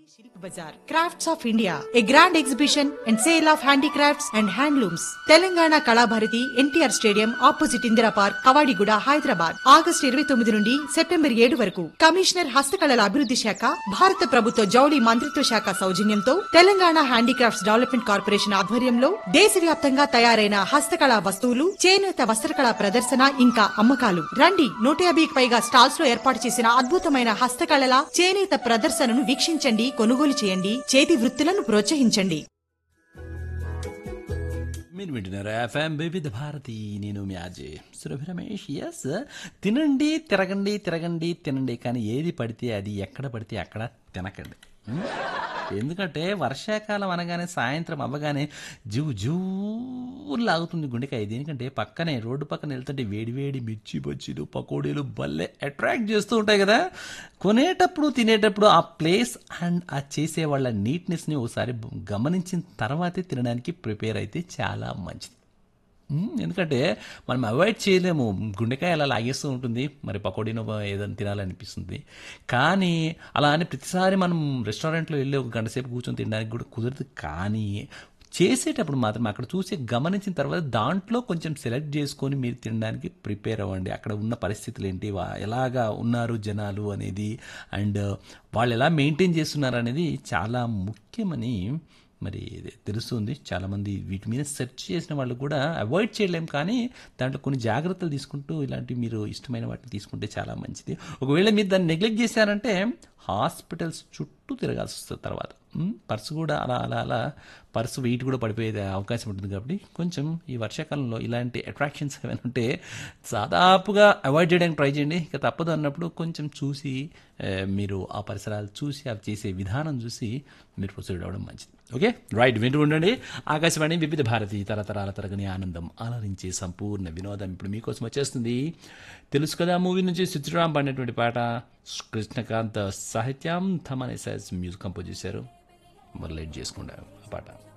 Shilp Bazaar, Crafts of India, a grand exhibition and sale of handicrafts and handlooms. Telangana Kalabharati NTR stadium opposite Indira park Kavadiguda Hyderabad August ఇరవై తొమ్మిది నుండి September ఏడు వరకు commissioner హస్తకళల అభివృద్ధి శాఖ భారత ప్రభుత్వ జౌళి మంత్రిత్వ శాఖ సౌజన్యంతో తెలంగాణ హ్యాండీక్రాఫ్ట్స్ డెవలప్మెంట్ కార్పొరేషన్ ఆధ్వర్యంలో దేశవ్యాప్తంగా తయారైన హస్తకళా వస్తువులు చేనేత వస్త్రకళా ప్రదర్శన ఇంకా అమ్మకాలు రండి నూట యాభైకి పైగా స్టాల్స్ లో ఏర్పాటు చేసిన అద్భుతమైన హస్తకళల చేనేత ప్రదర్శనను వీక్షించండి కొనుగోలు చేయండి చేతి వృత్తులను ప్రోత్సహించండి మీరు వింటున్నారు ఎఫ్ఎం వివిధ భారతి నేను మీ అజయ్ సురభి రమేష్ ఎస్ తినండి తిరగండి తిరగండి తినండి కానీ ఏది పడితే అది ఎక్కడ పడితే అక్కడ తినకండి ఉం? ఎందుకంటే వర్షాకాలం అనగానే సాయంత్రం అవ్వగానే జూ జూ లాగుతుంది గుండెకాయ దేనికంటే పక్కనే రోడ్డు పక్కన వెళ్తుంటే వేడి వేడి మిర్చి బజ్జీలు పకోడీలు భలే అట్రాక్ట్ చేస్తూ ఉంటాయి కదా కొనేటప్పుడు తినేటప్పుడు ఆ ప్లేస్ అండ్ ఆ చేసే వాళ్ళ నీట్నెస్ని ఒకసారి గమనించిన తర్వాతే తినడానికి ప్రిపేర్ అయితే చాలా మంచిది మ్మ్, ఎందుకంటే మనం అవాయిడ్ చేయలేము గుండెకాయ అలా లాగేస్తూ ఉంటుంది మరి పకోడీనో ఏదైనా తినాలనిపిస్తుంది కానీ అలా అని ప్రతిసారి మనం రెస్టారెంట్లో వెళ్ళి ఒక గంట సేపు కూర్చొని తినడానికి కూడా కుదరదు కానీ చేసేటప్పుడు మాత్రం అక్కడ చూసి గమనించిన తర్వాత దాంట్లో కొంచెం సెలెక్ట్ చేసుకొని మీరు తినడానికి ప్రిపేర్ అవ్వండి అక్కడ ఉన్న పరిస్థితులు ఏంటి వా- ఎలాగా ఉన్నారు జనాలు అనేది అండ్ వాళ్ళు ఎలా మెయింటైన్ చేస్తున్నారు అనేది చాలా ముఖ్యమని మరి ఇది తెలుస్తుంది చాలామంది వీటి మీద సెర్చ్ చేసిన వాళ్ళు కూడా అవాయిడ్ చేయలేం కానీ దాంట్లో కొన్ని జాగ్రత్తలు తీసుకుంటూ ఇలాంటి మీరు ఇష్టమైన వాటిని తీసుకుంటే చాలా మంచిది ఒకవేళ మీరు దాన్ని నెగ్లెక్ట్ చేశారంటే హాస్పిటల్స్ చుట్టూ తిరగాల్సి వస్తుంది తర్వాత ఉమ్, పర్సు కూడా అలా అలా అలా పర్సు వెయిట్ కూడా పడిపోయే అవకాశం ఉంటుంది కాబట్టి కొంచెం ఈ వర్షాకాలంలో ఇలాంటి అట్రాక్షన్స్ ఏమైనా ఉంటే దాదాపుగా అవాయిడ్ చేయడానికి ట్రై చేయండి ఇక తప్పదు అన్నప్పుడు కొంచెం చూసి ఆ, మీరు ఆ పరిసరాలు చూసి అవి చేసే విధానం చూసి మీరు ప్రొసీడ్ అవ్వడం మంచిది ఓకే రైట్ వింటూ ఉండండి ఆకాశవాణి వివిధ భారతి తరతరాల తరగని ఆనందం ఆలరించే సంపూర్ణ వినోదం ఇప్పుడు మీకోసం వచ్చేస్తుంది తెలుసు కదా మూవీ నుంచి సిద్ధరామ్ పాడినటువంటి పాట కృష్ణకాంత్ సాహిత్యం థమన్ ఎస్ఎస్ మ్యూజిక్ కంపోజ్ చేశారు మరి లేట్ చేసుకుంటారు ఆ పాట